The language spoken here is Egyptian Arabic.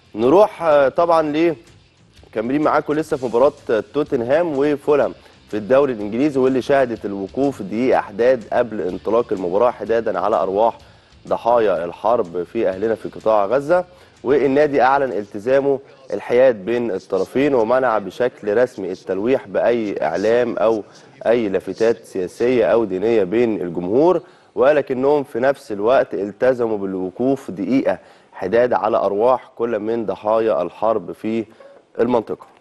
نروح آه، طبعا ل كاملين معاكم لسه في مباراه توتنهام وفولهام في الدوري الانجليزي واللي شهدت الوقوف دقيقه احداد قبل انطلاق المباراه حدادا على ارواح ضحايا الحرب في اهلنا في قطاع غزه والنادي اعلن التزامه الحياد بين الطرفين ومنع بشكل رسمي التلويح باي اعلام او اي لافتات سياسيه او دينيه بين الجمهور ولكنهم في نفس الوقت التزموا بالوقوف دقيقه حداد على ارواح كل من ضحايا الحرب في المنطقه